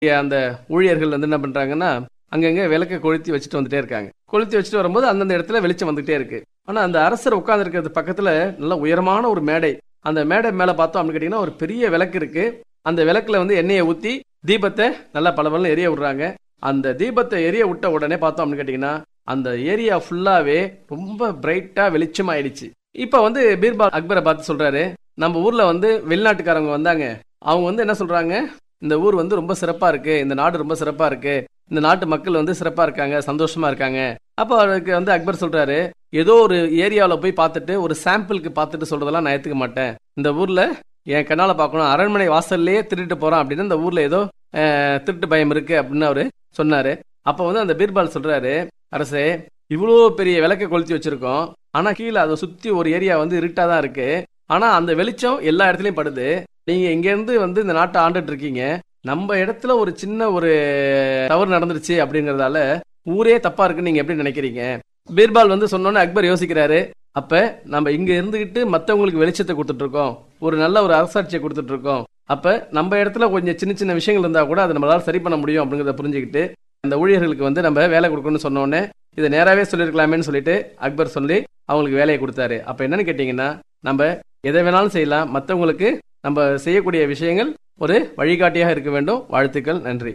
அந்த ஊழியர்கள் வந்து என்ன பண்றாங்கன்னா அங்கங்க விளக்க கொளுத்தி வச்சுட்டு வந்துட்டே இருக்காங்க கொளுத்தி வச்சுட்டு வரும்போது அந்தந்த இடத்துல வெளிச்சம் வந்துகிட்டே இருக்கு ஆனா அந்த அரசர் உட்கார்ந்து இருக்கிறது பக்கத்துல நல்ல உயரமான ஒரு மேடை அந்த மேடை மேல பார்த்தோம் அப்படின்னு கேட்டீங்கன்னா ஒரு பெரிய விளக்கு இருக்கு அந்த விளக்குல வந்து எண்ணெயை ஊத்தி தீபத்தை நல்லா பளபளன்னு எரிய விடுறாங்க அந்த தீபத்தை எரிய விட்ட உடனே பார்த்தோம் அப்படின்னு கேட்டீங்கன்னா அந்த ஏரியா ஃபுல்லாவே ரொம்ப பிரைட்டா வெளிச்சம் ஆயிடுச்சு இப்ப வந்து பீர்பால் அக்பரை பார்த்து சொல்றாரு நம்ம ஊர்ல வந்து வெளிநாட்டுக்காரங்க வந்தாங்க அவங்க வந்து என்ன சொல்றாங்க இந்த ஊர் வந்து ரொம்ப சிறப்பா இருக்கு இந்த நாடு ரொம்ப சிறப்பா இருக்கு இந்த நாட்டு மக்கள் வந்து சிறப்பா இருக்காங்க சந்தோஷமா இருக்காங்க அப்போ அவருக்கு வந்து அக்பர் சொல்றாரு ஏதோ ஒரு ஏரியாவில் போய் பார்த்துட்டு ஒரு சாம்பிளுக்கு பார்த்துட்டு சொல்றதெல்லாம் நான் ஏத்துக்க மாட்டேன் இந்த ஊர்ல என் கண்ணால பார்க்கணும் அரண்மனை வாசல்லையே திருட்டு போறான் அப்படின்னு இந்த ஊர்ல ஏதோ அஹ், திருட்டு பயம் இருக்கு அப்படின்னு அவரு சொன்னாரு அப்ப வந்து அந்த பீர்பால் சொல்றாரு அரசே இவ்வளோ பெரிய விளக்க கொளுத்தி வச்சிருக்கோம் ஆனா கீழே அதை சுத்தி ஒரு ஏரியா வந்து இருட்டா தான் இருக்கு ஆனா அந்த வெளிச்சம் எல்லா இடத்துலயும் படுது நீங்க இங்க இருந்து வந்து இந்த நாட்டை ஆண்டுட்டு இருக்கீங்க நம்ம இடத்துல ஒரு சின்ன ஒரு தவறு நடந்துருச்சு அப்படிங்கறதால ஊரே தப்பா இருக்குன்னு நீங்க எப்படி நினைக்கிறீங்க பீர்பால் வந்து சொன்னோன்னே அக்பர் யோசிக்கிறாரு அப்ப நம்ம இங்க இருந்துகிட்டு மத்தவங்களுக்கு வெளிச்சத்தை கொடுத்துட்டு இருக்கோம் ஒரு நல்ல ஒரு அரசாட்சியை கொடுத்துட்டு இருக்கோம் அப்ப நம்ம இடத்துல கொஞ்சம் சின்ன சின்ன விஷயங்கள் இருந்தா கூட அதை நம்மளால சரி பண்ண முடியும் அப்படிங்கறத புரிஞ்சுக்கிட்டு அந்த ஊழியர்களுக்கு வந்து நம்ம வேலை கொடுக்கணும்னு சொன்ன உடனே இதை நேராவே சொல்லியிருக்கலாமேன்னு சொல்லிட்டு அக்பர் சொல்லி அவங்களுக்கு வேலையை கொடுத்தாரு அப்ப என்னன்னு கேட்டீங்கன்னா நம்ம எதை வேணாலும் செய்யலாம் மத்தவங்களுக்கு நம்ம செய்யக்கூடிய விஷயங்கள் ஒரு வழிகாட்டியாக இருக்க வேண்டும் வாழ்த்துக்கள் நன்றி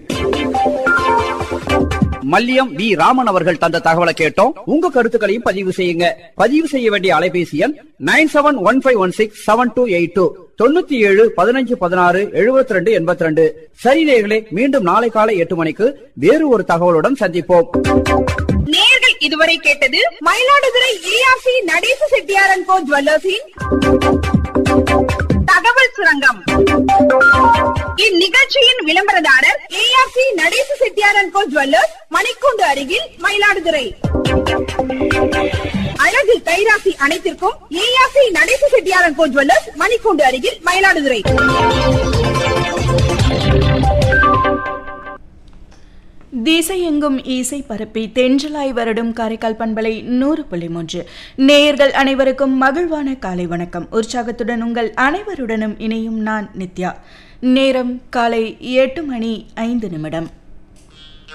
மல்லியம் வி ராமன் அவர்கள் தந்த தகவலை கேட்டோம் உங்க கருத்துக்களையும் பதிவு செய்யுங்க பதிவு செய்ய வேண்டிய அலைபேசி எண் nine seven one five one six seven two eight two தொண்ணூத்தி ஏழு பதினஞ்சு பதினாறு எழுபத்தி ரெண்டு எண்பத்தி ரெண்டு சரி நேயர்களே மீண்டும் நாளை காலை எட்டு மணிக்கு வேறு ஒரு தகவலுடன் சந்திப்போம் நேர்கள் இதுவரை கேட்டது மயிலாடுதுறை ஏஆர்சி நடேச செட்டியாரன் கோ ஜுவல்லர்ஸின் தகவல் சுரங்கம் இந்நிகழ்ச்சியின் விளம்பரதாரர் ஏஆர்சி நடேச செட்டியாரன் கோ ஜுவல்லர்ஸ் மணிக்கூண்டு அருகில் மயிலாடுதுறை அழகு கைராசி அனைத்திற்கும் ஏஆர்சி நடேச செட்டியாரன் கோ ஜுவல்லர்ஸ் மணிக்கூண்டு அருகில் மயிலாடுதுறை திசையெங்கும் இசை பரப்பி தென்றலாய் வருடும் காரைக்கால் பண்பலை நூறு புள்ளி மூன்று நேயர்கள் அனைவருக்கும் மகிழ்வான காலை வணக்கம் உற்சாகத்துடன் உங்கள் அனைவருடனும் இணையும் நான் நித்யா நேரம் காலை எட்டு மணி ஐந்து நிமிடம்